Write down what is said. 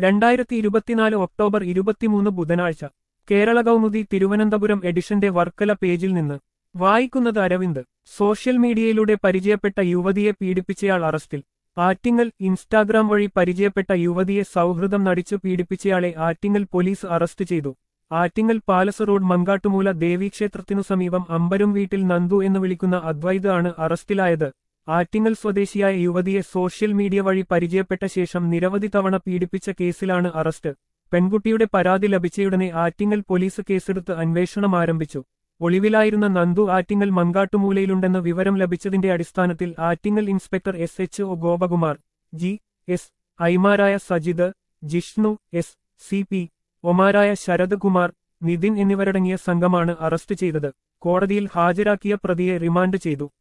രണ്ടായിരത്തി ഇരുപത്തിനാല് ഒക്ടോബർ ഇരുപത്തിമൂന്ന് ബുധനാഴ്ച കേരള കൗമുദി തിരുവനന്തപുരം എഡിഷന്റെ വർക്കല പേജിൽ നിന്ന് വായിക്കുന്നത് അരവിന്ദ് സോഷ്യൽ മീഡിയയിലൂടെ പരിചയപ്പെട്ട യുവതിയെ പീഡിപ്പിച്ചയാൾ അറസ്റ്റിൽ ആറ്റിങ്ങൽ ഇൻസ്റ്റാഗ്രാം വഴി പരിചയപ്പെട്ട യുവതിയെ സൗഹൃദം നടിച്ചു പീഡിപ്പിച്ചയാളെ ആറ്റിങ്ങൽ പോലീസ് അറസ്റ്റ് ചെയ്തു ആറ്റിങ്ങൽ പാലസ് റോഡ് മങ്കാട്ടുമൂല ദേവീക്ഷേത്രത്തിനു സമീപം അമ്പരും വീട്ടിൽ നന്ദു എന്ന് വിളിക്കുന്ന അദ്വൈത് ആണ് അറസ്റ്റിലായത് ആറ്റിങ്ങൽ സ്വദേശിയായ യുവതിയെ സോഷ്യൽ മീഡിയ വഴി പരിചയപ്പെട്ട ശേഷം നിരവധി തവണ പീഡിപ്പിച്ച കേസിലാണ് അറസ്റ്റ് പെൺകുട്ടിയുടെ പരാതി ലഭിച്ചയുടനെ ആറ്റിങ്ങൽ പോലീസ് കേസെടുത്ത് അന്വേഷണം ആരംഭിച്ചു ഒളിവിലായിരുന്ന നന്ദു ആറ്റിങ്ങൽ മങ്കാട്ടുമൂലയിലുണ്ടെന്ന് വിവരം ലഭിച്ചതിന്റെ അടിസ്ഥാനത്തിൽ Attingal inspector S H O Gopakumar G S ഐമാരായ Sajith Jishnu S C P ഒമാരായ ശരത് കുമാർ നിതിൻ എന്നിവരടങ്ങിയ സംഘമാണ് അറസ്റ്റ് ചെയ്തത് കോടതിയിൽ ഹാജരാക്കിയ പ്രതിയെ റിമാൻഡ് ചെയ്തു